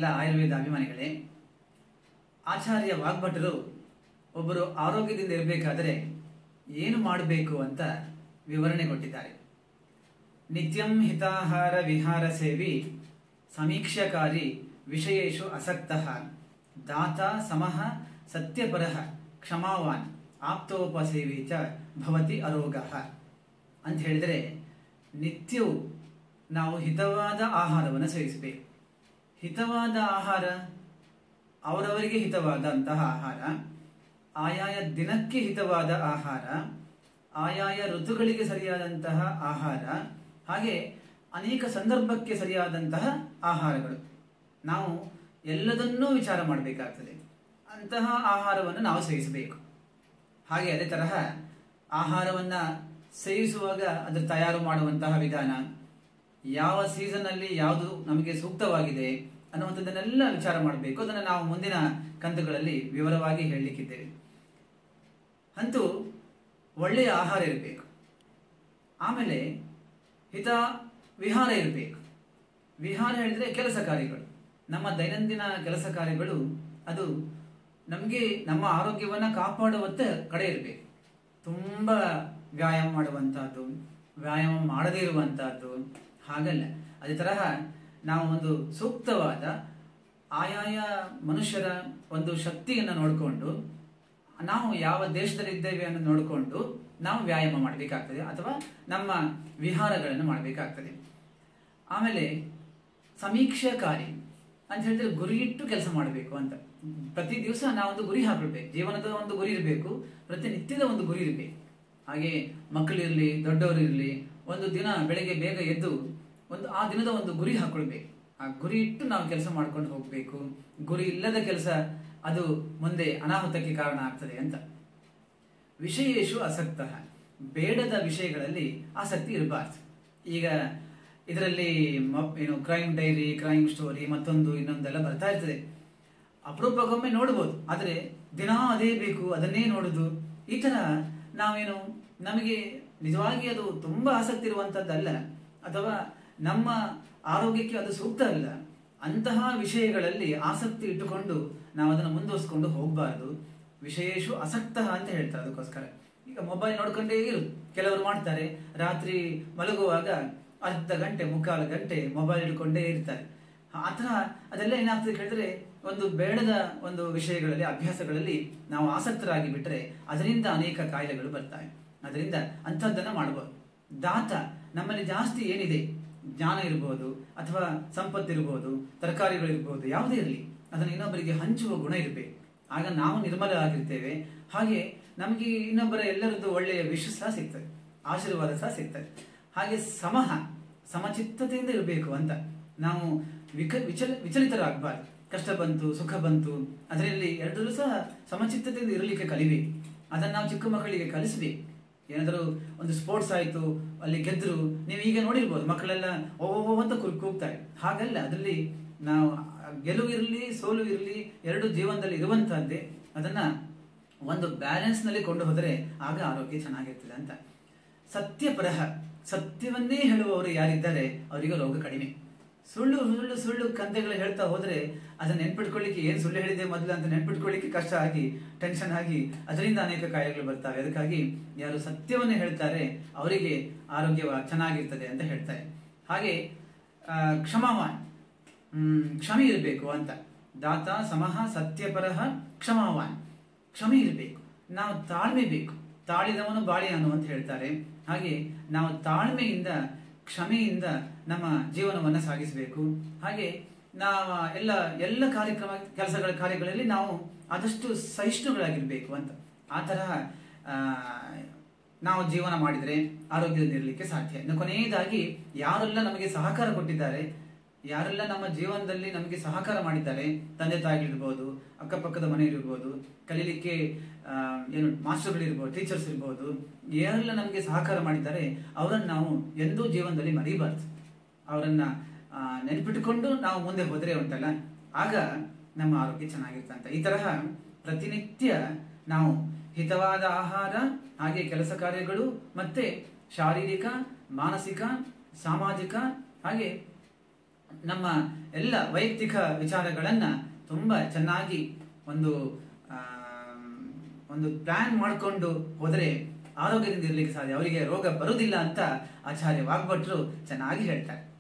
ಎಲ್ಲ ಆಯುರ್ವೇದ ಅಭಿಮಾನಿಗಳೇ ಆಚಾರ್ಯ ವಾಗ್ಭಟರು ಒಬ್ಬರು ಆರೋಗ್ಯದಿಂದ ಇರಬೇಕಾದರೆ ಏನು ಮಾಡಬೇಕು ಅಂತ ವಿವರಣೆ ಕೊಟ್ಟಿದ್ದಾರೆ ನಿತ್ಯಂ ಹಿತಾಹಾರ ವಿಹಾರ ಸೇವಿ ಸಮೀಕ್ಷಾಕಾರಿ ವಿಷಯೇಶು ಅಸಕ್ತಃ ದಾತ ಸಮಃ ಸತ್ಯಪರಃ ಕ್ಷಮಾವಾನ್ ಆಪ್ತೋಪಸೇವಿ ಚ ಭವತಿ ಅರೋಗ ಅಂತ ಹೇಳಿದರೆ ನಿತ್ಯವೂ ನಾವು ಹಿತವಾದ ಆಹಾರವನ್ನು ಸೇವಿಸಬೇಕು ಹಿತವಾದ ಆಹಾರ ಅವರವರಿಗೆ ಹಿತವಾದಂತಹ ಆಹಾರ ಆಯಾಯ ದಿನಕ್ಕೆ ಹಿತವಾದ ಆಹಾರ ಆಯಾಯ ಋತುಗಳಿಗೆ ಸರಿಯಾದಂತಹ ಆಹಾರ ಹಾಗೆ ಅನೇಕ ಸಂದರ್ಭಕ್ಕೆ ಸರಿಯಾದಂತಹ ಆಹಾರಗಳು ನಾವು ಎಲ್ಲದನ್ನೂ ವಿಚಾರ ಮಾಡಬೇಕಾಗ್ತದೆ ಅಂತಹ ಆಹಾರವನ್ನು ನಾವು ಸೇವಿಸಬೇಕು ಹಾಗೆ ಅದೇ ತರಹ ಆಹಾರವನ್ನ ಸೇವಿಸುವಾಗ ಅದರ ತಯಾರು ಮಾಡುವಂತಹ ವಿಧಾನ ಯಾವ ಸೀಸನ್ ಅಲ್ಲಿ ಯಾವುದು ನಮಗೆ ಸೂಕ್ತವಾಗಿದೆ ಅನ್ನುವಂಥದ್ದನ್ನೆಲ್ಲ ವಿಚಾರ ಮಾಡಬೇಕು ಅದನ್ನು ನಾವು ಮುಂದಿನ ಕಂತುಗಳಲ್ಲಿ ವಿವರವಾಗಿ ಹೇಳಲಿಕ್ಕಿದ್ದೇವೆ ಅಂತೂ ಒಳ್ಳೆಯ ಆಹಾರ ಇರಬೇಕು ಆಮೇಲೆ ಹಿತ ವಿಹಾರ ಇರಬೇಕು ವಿಹಾರ ಹೇಳಿದ್ರೆ ಕೆಲಸ ಕಾರ್ಯಗಳು ನಮ್ಮ ದೈನಂದಿನ ಕೆಲಸ ಕಾರ್ಯಗಳು ಅದು ನಮಗೆ ನಮ್ಮ ಆರೋಗ್ಯವನ್ನ ಕಾಪಾಡುವಂತ ಕಡೆ ಇರಬೇಕು ತುಂಬ ವ್ಯಾಯಾಮ ಮಾಡುವಂತಹದ್ದು ವ್ಯಾಯಾಮ ಮಾಡದೇ ಇರುವಂತಹದ್ದು ಹಾಗಲ್ಲ ಅದೇ ತರಹ ನಾವು ಒಂದು ಸೂಕ್ತವಾದ ಆಯಾಯ ಮನುಷ್ಯರ ಒಂದು ಶಕ್ತಿಯನ್ನು ನೋಡಿಕೊಂಡು ನಾವು ಯಾವ ದೇಶದಲ್ಲಿದ್ದೇವೆ ಅನ್ನೋ ನೋಡಿಕೊಂಡು ನಾವು ವ್ಯಾಯಾಮ ಮಾಡಬೇಕಾಗ್ತದೆ ಅಥವಾ ನಮ್ಮ ವಿಹಾರಗಳನ್ನು ಮಾಡಬೇಕಾಗ್ತದೆ ಆಮೇಲೆ ಸಮೀಕ್ಷಾಕಾರಿ ಅಂತ ಹೇಳಿದ್ರೆ ಗುರಿ ಇಟ್ಟು ಕೆಲಸ ಮಾಡಬೇಕು ಅಂತ ಪ್ರತಿ ದಿವಸ ನಾವೊಂದು ಗುರಿ ಹಾಕೊಳ್ಬೇಕು ಜೀವನದ ಒಂದು ಗುರಿ ಇರಬೇಕು ಪ್ರತಿನಿತ್ಯದ ಒಂದು ಗುರಿ ಇರಬೇಕು ಹಾಗೆ ಮಕ್ಕಳಿರಲಿ ದೊಡ್ಡವರಿರಲಿ ಒಂದು ದಿನ ಬೆಳಗ್ಗೆ ಬೇಗ ಎದ್ದು ಒಂದು ಆ ದಿನದ ಒಂದು ಗುರಿ ಹಾಕೊಳ್ಬೇಕು ಆ ಗುರಿ ಇಟ್ಟು ನಾವು ಕೆಲಸ ಮಾಡ್ಕೊಂಡು ಹೋಗಬೇಕು ಗುರಿ ಇಲ್ಲದ ಕೆಲಸ ಅದು ಮುಂದೆ ಅನಾಹುತಕ್ಕೆ ಕಾರಣ ಆಗ್ತದೆ ಅಂತ ವಿಷಯೇಶು ಅಸಕ್ತ ಬೇಡದ ವಿಷಯಗಳಲ್ಲಿ ಆಸಕ್ತಿ ಇರಬಾರ್ದು ಈಗ ಇದರಲ್ಲಿ ಮ- ಏನು ಕ್ರೈಮ್ ಡೈರಿ ಕ್ರೈಮ್ ಸ್ಟೋರಿ ಮತ್ತೊಂದು ಇನ್ನೊಂದೆಲ್ಲ ಬರ್ತಾ ಇರ್ತದೆ ಅಪರೂಪಕ್ಕೊಮ್ಮೆ ನೋಡ್ಬೋದು ಆದರೆ ದಿನಾ ಅದೇ ಬೇಕು ಅದನ್ನೇ ನೋಡುದು ಈ ತರ ನಾವೇನು ನಮಗೆ ನಿಜವಾಗಿ ಅದು ತುಂಬಾ ಆಸಕ್ತಿ ಇರುವಂತದ್ದಲ್ಲ ಅಥವಾ ನಮ್ಮ ಆರೋಗ್ಯಕ್ಕೆ ಅದು ಸೂಕ್ತ ಅಲ್ಲ ಅಂತಹ ವಿಷಯಗಳಲ್ಲಿ ಆಸಕ್ತಿ ಇಟ್ಟುಕೊಂಡು ನಾವು ಅದನ್ನು ಮುಂದುವರಿಸಿಕೊಂಡು ಹೋಗಬಾರದು ವಿಷಯೇಶು ಅಸಕ್ತ ಅಂತ ಹೇಳ್ತಾರೆ ಅದಕ್ಕೋಸ್ಕರ ಈಗ ಮೊಬೈಲ್ ನೋಡ್ಕೊಂಡೇ ಇರು ಕೆಲವರು ಮಾಡ್ತಾರೆ ರಾತ್ರಿ ಮಲಗುವಾಗ ಅರ್ಧ ಗಂಟೆ ಮುಕ್ಕಾಲು ಗಂಟೆ ಮೊಬೈಲ್ ಹಿಡ್ಕೊಂಡೇ ಇರ್ತಾರೆ ಆ ಥರ ಅದೆಲ್ಲ ಏನಾಗ್ತದೆ ಕೇಳಿದ್ರೆ ಒಂದು ಬೇಡದ ಒಂದು ವಿಷಯಗಳಲ್ಲಿ ಅಭ್ಯಾಸಗಳಲ್ಲಿ ನಾವು ಆಸಕ್ತರಾಗಿ ಬಿಟ್ರೆ ಅದರಿಂದ ಅನೇಕ ಕಾಯಿಲೆಗಳು ಬರ್ತವೆ ಅದರಿಂದ ಅಂಥದ್ದನ್ನ ಮಾಡಬಹುದು ದಾತ ನಮ್ಮಲ್ಲಿ ಜಾಸ್ತಿ ಏನಿದೆ ಜ್ಞಾನ ಇರ್ಬೋದು ಅಥವಾ ಸಂಪತ್ತು ಇರ್ಬೋದು ತರಕಾರಿಗಳು ಇರ್ಬೋದು ಯಾವುದೇ ಇರಲಿ ಅದನ್ನು ಇನ್ನೊಬ್ಬರಿಗೆ ಹಂಚುವ ಗುಣ ಇರಬೇಕು ಆಗ ನಾವು ನಿರ್ಮಲ ಆಗಿರ್ತೇವೆ ಹಾಗೆ ನಮಗೆ ಇನ್ನೊಬ್ಬರ ಎಲ್ಲರದ್ದು ಒಳ್ಳೆಯ ವಿಷ ಸಹ ಸಿಗ್ತದೆ ಆಶೀರ್ವಾದ ಸಹ ಸಿಗ್ತದೆ ಹಾಗೆ ಸಮಹ ಸಮಚಿತ್ತತೆಯಿಂದ ಇರಬೇಕು ಅಂತ ನಾವು ವಿಕ ವಿಚಲ ವಿಚಲಿತರಾಗಬಾರ್ದು ಕಷ್ಟ ಬಂತು ಸುಖ ಬಂತು ಅದರಲ್ಲಿ ಎರಡರಲ್ಲೂ ಸಹ ಸಮಚಿತ್ತತೆಯಿಂದ ಇರಲಿಕ್ಕೆ ಕಲಿಬೇಕು ಅದನ್ನು ನಾವು ಚಿಕ್ಕ ಮಕ್ಕಳಿಗೆ ಕಲಿಸ್ಬೇಕು ಏನಾದರೂ ಒಂದು ಸ್ಪೋರ್ಟ್ಸ್ ಆಯಿತು ಅಲ್ಲಿ ಗೆದ್ರು ನೀವು ಈಗ ನೋಡಿರ್ಬೋದು ಮಕ್ಕಳೆಲ್ಲ ಓಹೋ ಅಂತ ಕೂಗ್- ಕೂಗ್ತಾರೆ ಹಾಗಲ್ಲ ಅದರಲ್ಲಿ ನಾವು ಗೆಲುವು ಇರಲಿ ಸೋಲು ಇರಲಿ ಎರಡು ಜೀವನದಲ್ಲಿ ಇರುವಂತಹದ್ದೇ ಅದನ್ನ ಒಂದು ಬ್ಯಾಲೆನ್ಸ್ ನಲ್ಲಿ ಕೊಂಡು ಹೋದರೆ ಆಗ ಆರೋಗ್ಯ ಚೆನ್ನಾಗಿರ್ತದೆ ಅಂತ ಸತ್ಯಪರಹ ಸತ್ಯವನ್ನೇ ಹೇಳುವವರು ಯಾರಿದ್ದಾರೆ ಅವರಿಗೆ ರೋಗ ಕಡಿಮೆ ಸುಳ್ಳು ಸುಳ್ಳು ಸುಳ್ಳು ಕಂತೆಗಳು ಹೇಳ್ತಾ ಹೋದ್ರೆ ಅದನ್ನ ನೆನ್ಪಿಟ್ಕೊಳ್ಳಿಕ್ಕೆ ಏನ್ ಸುಳ್ಳು ಹೇಳಿದೆ ಮೊದಲು ಅಂತ ನೆನ್ಪಿಟ್ಕೊಳ್ಳಿಕ್ಕೆ ಕಷ್ಟ ಆಗಿ ಟೆನ್ಷನ್ ಆಗಿ ಅದರಿಂದ ಅನೇಕ ಕಾಯಿಲೆಗಳು ಬರ್ತವೆ ಅದಕ್ಕಾಗಿ ಯಾರು ಸತ್ಯವನ್ನೇ ಹೇಳ್ತಾರೆ ಅವರಿಗೆ ಆರೋಗ್ಯ ಚೆನ್ನಾಗಿರ್ತದೆ ಅಂತ ಹೇಳ್ತಾರೆ ಹಾಗೆ ಆ, ಕ್ಷಮಾವಾನ್ ಹ್ಮ್, ಕ್ಷಮೆ ಇರಬೇಕು ಅಂತ ದಾತ ಸಮಹ ಸತ್ಯಪರಹ ಕ್ಷಮಾವಾನ್ ಕ್ಷಮೆ ಇರಬೇಕು ನಾವು ತಾಳ್ಮೆ ಬೇಕು ತಾಳಿದವನು ಬಾಳಿಯಾನು ಅಂತ ಹೇಳ್ತಾರೆ ಹಾಗೆ ನಾವು ತಾಳ್ಮೆಯಿಂದ ಕ್ಷಮೆಯಿಂದ ನಮ್ಮ ಜೀವನವನ್ನು ಸಾಗಿಸಬೇಕು ಹಾಗೆ ನಾವು ಎಲ್ಲ ಎಲ್ಲ ಕಾರ್ಯಕ್ರಮ ಕೆಲಸಗಳ ಕಾರ್ಯಗಳಲ್ಲಿ ನಾವು ಆದಷ್ಟು ಸಹಿಷ್ಣುಗಳಾಗಿರ್ಬೇಕು ಅಂತ ಆ ತರಹ ಆ, ನಾವು ಜೀವನ ಮಾಡಿದರೆ ಆರೋಗ್ಯದಿಂದ ಇರಲಿಕ್ಕೆ ಸಾಧ್ಯ ಇನ್ನು ಕೊನೆಯದಾಗಿ ಯಾರೆಲ್ಲ ನಮಗೆ ಸಹಕಾರ ಕೊಟ್ಟಿದ್ದಾರೆ ಯಾರೆಲ್ಲ ನಮ್ಮ ಜೀವನದಲ್ಲಿ ನಮಗೆ ಸಹಕಾರ ಮಾಡಿದ್ದಾರೆ ತಂದೆ ತಾಯಿಗಳಿರ್ಬೋದು ಅಕ್ಕಪಕ್ಕದ ಮನೆಯಲ್ಲಿರ್ಬೋದು ಕಲೀಲಿಕ್ಕೆ ಆ, ಏನು ಮಾಸ್ಟರ್ಗಳಿರ್ಬೋದು ಟೀಚರ್ಸ್ ಇರ್ಬೋದು ಯಾರೆಲ್ಲ ನಮಗೆ ಸಹಕಾರ ಮಾಡಿದ್ದಾರೆ ಅವರನ್ನು ನಾವು ಎಂದೂ ಜೀವನದಲ್ಲಿ ಮರಿಬಾರ್ದು ಅವರನ್ನ ಆ, ನೆನ್ಪಿಟ್ಟುಕೊಂಡು ನಾವು ಮುಂದೆ ಹೋದರೆ ಉಂಟಲ್ಲ ಆಗ ನಮ್ಮ ಆರೋಗ್ಯ ಚೆನ್ನಾಗಿರ್ತಂತ ಈ ತರಹ ಪ್ರತಿನಿತ್ಯ ನಾವು ಹಿತವಾದ ಆಹಾರ ಹಾಗೆ ಕೆಲಸ ಕಾರ್ಯಗಳು ಮತ್ತೆ ಶಾರೀರಿಕ ಮಾನಸಿಕ ಸಾಮಾಜಿಕ ಹಾಗೆ ನಮ್ಮ ಎಲ್ಲ ವೈಯಕ್ತಿಕ ವಿಚಾರಗಳನ್ನ ತುಂಬಾ ಚೆನ್ನಾಗಿ ಒಂದು ಆ, ಒಂದು ಪ್ಲಾನ್ ಮಾಡಿಕೊಂಡು ಹೋದರೆ ಆರೋಗ್ಯದಿಂದ ಇರ್ಲಿಕ್ಕೆ ಸಾಧ್ಯ ಅವರಿಗೆ ರೋಗ ಬರುವುದಿಲ್ಲ ಅಂತ ಆಚಾರ್ಯ ವಾಗ್ಭಟ್ರು ಚೆನ್ನಾಗಿ ಹೇಳ್ತಾರೆ